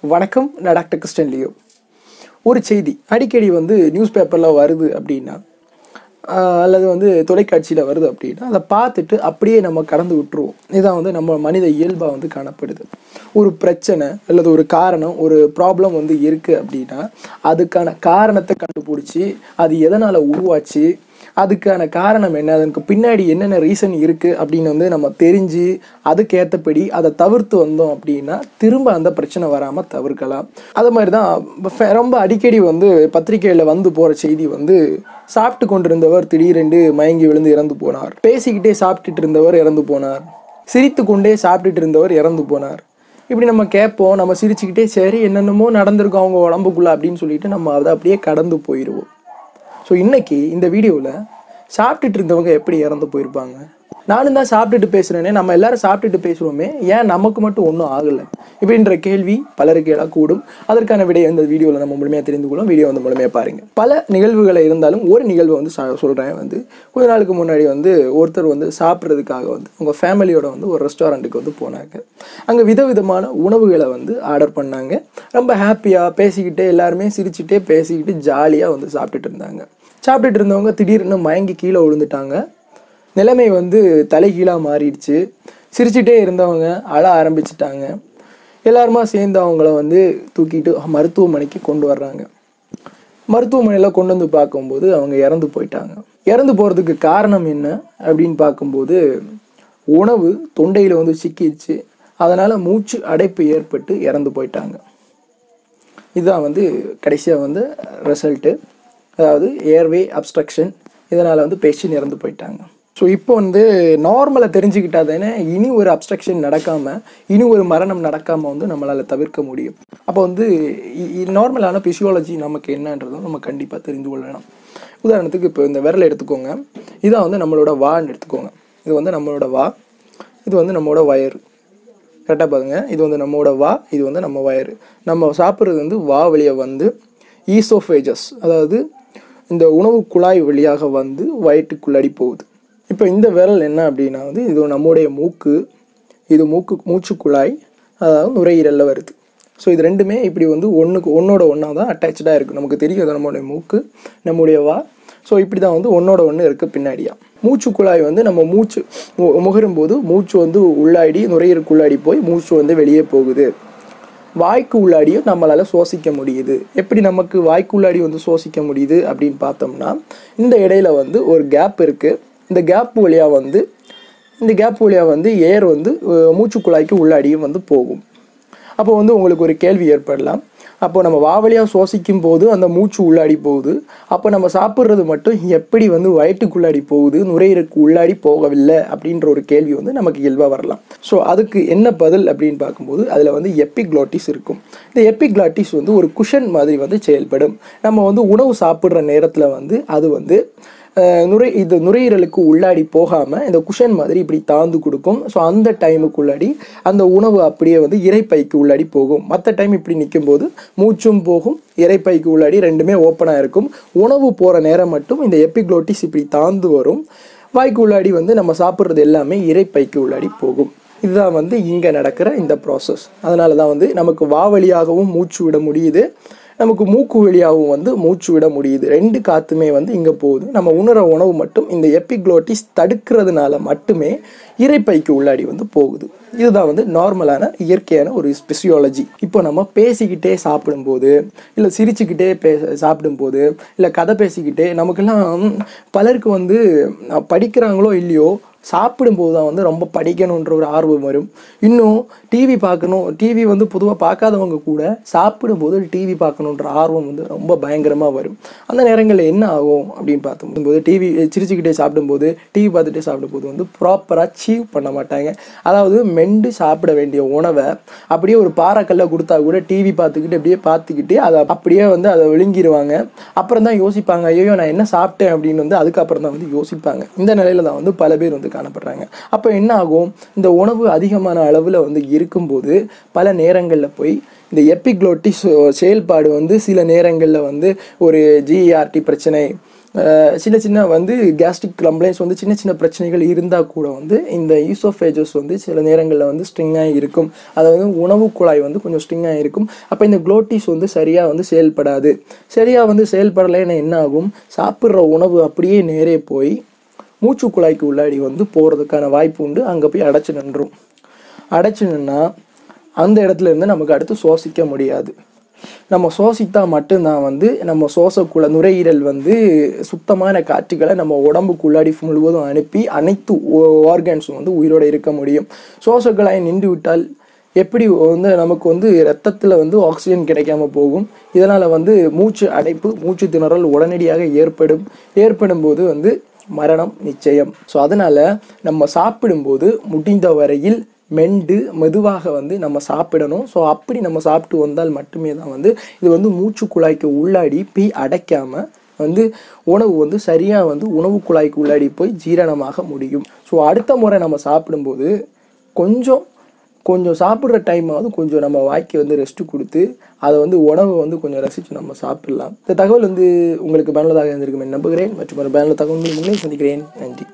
வணக்கம் நான் doctor Kristen Leo ஒரு செய்தி அடிக்கடி வந்து நியூஸ் பேப்பரில் வருது அப்படின்னா ஆஹ் அல்லது வந்து தொலைக்காட்சியில் வருது அப்படின்னா அதை பார்த்துட்டு அப்படியே நம்ம கடந்து விட்டுருவோம் இதான் வந்து நம்ம மனித இயல்பாக வந்து காணப்படுது ஒரு பிரச்சனை அல்லது ஒரு காரணம் ஒரு ப்ராப்ளம் வந்து இருக்குது அப்படின்னா அதுக்கான காரணத்தை கண்டுபிடிச்சி அது எதனால் உருவாச்சு அதுக்கான காரணம் என்ன அதுக்கு பின்னாடி என்னென்ன ரீசன் இருக்குது அப்படின்னு வந்து நம்ம தெரிஞ்சு அதுக்கேற்றபடி அதை தவிர்த்து வந்தோம் அப்படின்னா திரும்ப அந்த பிரச்சனை வராமல் தவிர்க்கலாம் அது மாதிரி தான் ஃப- ரொம்ப அடிக்கடி வந்து பத்திரிக்கையில் வந்து போகிற செய்தி வந்து சாப்பிட்டு கொண்டிருந்தவர் திடீரென்று மயங்கி விழுந்து இறந்து போனார் பேசிக்கிட்டே சாப்பிட்டுட்டு இருந்தவர் இறந்து போனார் சிரித்து கொண்டே சாப்பிட்டுட்டு இருந்தவர் இறந்து போனார் இப்படி நம்ம கேட்போம் நம்ம சிரிச்சுக்கிட்டே சரி என்னென்னமோ நடந்திருக்கும் அவங்க உடம்புக்குள்ள அப்படின்னு சொல்லிட்டு நம்ம அதை அப்படியே கடந்து போயிடுவோம் ஸோ இன்னைக்கு இந்த வீடியோவில் சாப்பிட்டுட்டு இருந்தவங்க எப்படி இறந்து போயிருப்பாங்க நானும் தான் சாப்பிட்டுட்டு பேசுகிறேனே நம்ம எல்லாரும் சாப்பிட்டுட்டு பேசுகிறோமே ஏன் நமக்கு மட்டும் ஒன்றும் ஆகலை இப்படின்ற கேள்வி பலருக்கு எழக்கூடும் அதற்கான விடையை இந்த வீடியோவில் நம்ம முழுமையாக தெரிந்து கொள்ளும் வீடியோ வந்து முழுமையாக பாருங்கள் பல நிகழ்வுகளை இருந்தாலும் ஒரு நிகழ்வை வந்து சொல்கிறேன் வந்து கொஞ்ச நாளுக்கு முன்னாடி வந்து ஒருத்தர் வந்து சாப்பிட்றதுக்காக வந்து உங்கள் ஃபேமிலியோட வந்து ஒரு ரெஸ்டாரண்ட்டுக்கு வந்து போனாங்க அங்கே விதவிதமான உணவுகளை வந்து ஆர்டர் பண்ணாங்க ரொம்ப ஹாப்பியாக பேசிக்கிட்டே எல்லாருமே சிரிச்சுட்டே பேசிக்கிட்டு ஜாலியாக வந்து சாப்பிட்டுட்டு இருந்தாங்க சாப்பிட்டுட்டு இருந்தவங்க திடீர்னு மயங்கி கீழே விழுந்துட்டாங்க நிலைமை வந்து தலைகீழாக மாறிடுச்சு சிரிச்சுட்டே இருந்தவங்க அழ ஆரம்பிச்சிட்டாங்க எல்லாருமா சேர்ந்து அவங்கள வந்து தூக்கிட்டு மருத்துவமனைக்கு கொண்டு வர்றாங்க மருத்துவமனையில் கொண்டு வந்து பார்க்கும்போது அவங்க இறந்து போயிட்டாங்க இறந்து போகிறதுக்கு காரணம் என்ன அப்படின்னு பார்க்கும்போது உணவு தொண்டையில் வந்து சிக்கிடுச்சு அதனால் மூச்சு அடைப்பு ஏற்பட்டு இறந்து போயிட்டாங்க இதுதான் வந்து கடைசியாக வந்து ரிசல்ட்டு அதாவது ஏர்வே அப்ஸ்ட்ரக்ஷன் இதனால் வந்து பேஷண்ட் இறந்து போயிட்டாங்க ஸோ இப்போ வந்து நார்மலை தெரிஞ்சுக்கிட்டா தானே இனி ஒரு அப்ஸ்ட்ரக்ஷன் நடக்காமல் இனி ஒரு மரணம் நடக்காமல் வந்து நம்மளால் தவிர்க்க முடியும் அப்போ வந்து நார்மலான பிசியாலஜி நமக்கு என்னன்றதும் நம்ம கண்டிப்பாக தெரிந்து கொள்ளணும் உதாரணத்துக்கு இப்போ இந்த விரல் எடுத்துக்கோங்க இதான் வந்து நம்மளோட வான்னு எடுத்துக்கோங்க இது வந்து நம்மளோட வா இது வந்து நம்மளோட வயறு கரெக்டாக பாருங்க இது வந்து நம்மளோட வா இது வந்து நம்ம வயறு நம்ம சாப்பிட்றது வந்து வா வழியாக வந்து ஈசோஃபேஜஸ் அதாவது இந்த உணவு குழாய் வழியாக வந்து வயிற்றுக்குள்ளடி போகுது இப்போ இந்த விரல் என்ன அப்படின்னா வந்து இது நம்முடைய மூக்கு இது மூக்கு மூச்சு குழாய் அதாவது நுரையீரலில் வருது ஸோ இது ரெண்டுமே இப்படி வந்து ஒன்றுக்கு ஒன்றோட ஒன்றா தான் அட்டாச்சாக இருக்குது நமக்கு தெரியும் அது நம்மளுடைய மூக்கு நம்முடைய வா ஸோ இப்படி தான் வந்து ஒன்றோட ஒன்று இருக்குது பின்னாடியா மூச்சு குழாய் வந்து நம்ம மூச்சு மு- முகரும் போது மூச்சு வந்து உள்ளாடி நுரையீரலுக்குள்ளாடி போய் மூச்சு வந்து வெளியே போகுது வாய்க்கு உள்ளாடியும் நம்மளால் சுவாசிக்க முடியுது எப்படி நமக்கு வாய்க்கு உள்ளாடி வந்து சுவாசிக்க முடியுது அப்படின்னு பார்த்தோம்னா இந்த இடையில வந்து ஒரு கேப் இருக்குது இந்த கேப் வழியாக வந்து இந்த கேப் வழியாக வந்து ஏர் வந்து அஹ், மூச்சு குழாய்க்கு உள்ளாடியும் வந்து போகும் அப்போ வந்து உங்களுக்கு ஒரு கேள்வி ஏற்படலாம் அப்போ நம்ம வாவலியாக சுவாசிக்கும் போது அந்த மூச்சு உள்ளாடி போகுது அப்போ நம்ம சாப்பிட்றது மட்டும் எப்படி வந்து வயிற்றுக்குள்ளாடி போகுது நுரையீரலுக்கு உள்ளாடி போகவில்லை அப்படின்ற ஒரு கேள்வி வந்து நமக்கு இயல்பாக வரலாம் ஸோ அதுக்கு என்ன பதில் அப்படின்னு பார்க்கும்போது அதில் வந்து எப்பிக்ளாட்டிஸ் இருக்கும் இந்த எப்பிக்ளாட்டிஸ் வந்து ஒரு குஷன் மாதிரி வந்து செயல்படும் நம்ம வந்து உணவு சாப்பிட்ற நேரத்தில் வந்து அது வந்து அஹ் நுரை இது நுரையீரலுக்கு உள்ளாடி போகாமல் இந்த குஷன் மாதிரி இப்படி தாந்து கொடுக்கும் ஸோ அந்த டைமுக்குள்ளாடி அந்த உணவு அப்படியே வந்து இறைப்பைக்கு உள்ளாடி போகும் மற்ற டைம் இப்படி நிற்கும் போது மூச்சும் போகும் இறைப்பைக்கு உள்ளாடி ரெண்டுமே ஓப்பனாக இருக்கும் உணவு போகிற நேரம் மட்டும் இந்த எப்பிக்ளோட்டிஸ் இப்படி தாந்து வரும் வாய்க்கு உள்ளாடி வந்து நம்ம சாப்பிட்றது எல்லாமே இறைப்பைக்கு உள்ளாடி போகும் இதுதான் வந்து இங்கே நடக்கிற இந்த ப்ராசஸ் அதனால தான் வந்து நமக்கு வா வழியாகவும் மூச்சு விட முடியுது நமக்கு மூக்கு வழியாகவும் வந்து மூச்சு விட முடியுது ரெண்டு காத்துமே வந்து இங்கே போகுது நம்ம உணர உணவு மட்டும் இந்த எப்பிக்ளோட்டிஸ் தடுக்கிறதுனால மட்டுமே இறைப்பைக்கு உள்ளாடி வந்து போகுது இதுதான் வந்து நார்மலான இயற்கையான ஒரு ஸ்பெசியாலஜி இப்போ நம்ம பேசிக்கிட்டே சாப்பிடும்போது இல்லை சிரிச்சுக்கிட்டே பே சாப்பிடும்போது இல்லை கதை பேசிக்கிட்டே நமக்கெல்லாம் பலருக்கு வந்து அஹ், படிக்கிறாங்களோ இல்லையோ சாப்பிடும்போது தான் வந்து ரொம்ப படிக்கணுன்ற ஒரு ஆர்வம் வரும் இன்னும் டிவி பார்க்கணும் டிவி வந்து பொதுவாக பார்க்காதவங்க கூட சாப்பிடும்போது டிவி பார்க்கணுன்ற ஆர்வம் வந்து ரொம்ப பயங்கரமாக வரும் அந்த நேரங்களில் என்ன ஆகும் அப்படின்னு பார்க்கும்போது டிவி சிரிச்சுக்கிட்டே சாப்பிடும்போது டிவி பார்த்துட்டே சாப்பிடும்போது வந்து ப்ராப்பராக சீவ் பண்ண மாட்டாங்க அதாவது மெண்டு சாப்பிட வேண்டிய உணவை அப்படியே ஒரு பாறைக்கல்ல கொடுத்தா கூட டிவி பார்த்துக்கிட்டு அப்படியே பார்த்துக்கிட்டு அதை அப்படியே வந்து அதை விழுங்கிடுவாங்க அப்புறம் தான் யோசிப்பாங்க ஐயோ நான் என்ன சாப்பிட்டேன் அப்படின்னு வந்து அதுக்கப்புறம் தான் வந்து யோசிப்பாங்க இந்த நிலையில தான் வந்து பல பேர் வந்து காணப்படுறாங்க அப்போ என்ன ஆகும் இந்த உணவு அதிகமான அளவில் வந்து இருக்கும்போது பல நேரங்களில் போய் இந்த எப்பிக்ளோட்டிஸ் செயல்பாடு வந்து சில நேரங்களில் வந்து ஒரு ஜிஆர்டி பிரச்சனை அஹ் சின்ன சின்ன வந்து கேஸ்ட்ரிக் கம்ப்ளைண்ட்ஸ் வந்து சின்ன சின்ன பிரச்சனைகள் இருந்தால் கூட வந்து இந்த ஈசோஃபேஜஸ் வந்து சில நேரங்களில் வந்து ஸ்ட்ரிங்காக இருக்கும் அதாவது உணவு குழாய் வந்து கொஞ்சம் ஸ்ட்ரிங்காக இருக்கும் அப்போ இந்த குளோட்டிஸ் வந்து சரியாக வந்து செயல்படாது சரியாக வந்து செயல்படலைன்னா என்ன ஆகும் சாப்பிட்ற உணவு அப்படியே நேரே போய் மூச்சு குழாய்க்கு உள்ளாடி வந்து போகிறதுக்கான வாய்ப்பு உண்டு அங்கே போய் அடைச்சு நின்றும் அடைச்சு நின்னா அந்த இடத்துல இருந்து நமக்கு அடுத்து சுவாசிக்க முடியாது நம்ம சுவாசித்தா மட்டும்தான் வந்து நம்ம சுவாசக்குள்ள நுரையீரல் வந்து சுத்தமான காற்றுகளை நம்ம உடம்புக்குள்ளாடி முழுவதும் அனுப்பி அனைத்து ஆர்கன்ஸும் வந்து உயிரோட இருக்க முடியும் சுவாசக்குழாய் நின்று விட்டால் எப்படி வந்து நமக்கு வந்து ரத்தத்தில் வந்து ஆக்சிஜன் கிடைக்காம போகும் இதனால் வந்து மூச்சு அடைப்பு மூச்சு திணறல் உடனடியாக ஏற்படும் ஏற்படும் போது வந்து மரணம் நிச்சயம் ஸோ அதனால நம்ம சாப்பிடும்போது முடிந்த வரையில் மெண்டு மெதுவாக வந்து நம்ம சாப்பிடணும் ஸோ அப்படி நம்ம சாப்பிட்டு வந்தால் மட்டுமே தான் வந்து இது வந்து மூச்சு குழாய்க்கு உள்ளாடி போய் அடைக்காம வந்து உணவு வந்து சரியாக வந்து உணவு குழாய்க்கு உள்ளாடி போய் ஜீரணமாக முடியும் ஸோ அடுத்த முறை நம்ம சாப்பிடும்போது கொஞ்சம் கொஞ்சம் சாப்பிட்ற டைமாவது கொஞ்சம் நம்ம வாய்க்கு வந்து ரெஸ்ட் கொடுத்து அதை வந்து உணவை வந்து கொஞ்சம் ரசித்து நம்ம சாப்பிடலாம் இந்த தகவல் வந்து உங்களுக்கு பயனுள்ளதாக இருந்திருக்கும் நம்புகிறேன் மற்றும் ஒரு பயனுள்ள தகவல் முன்னே சந்திக்கிறேன் நன்றி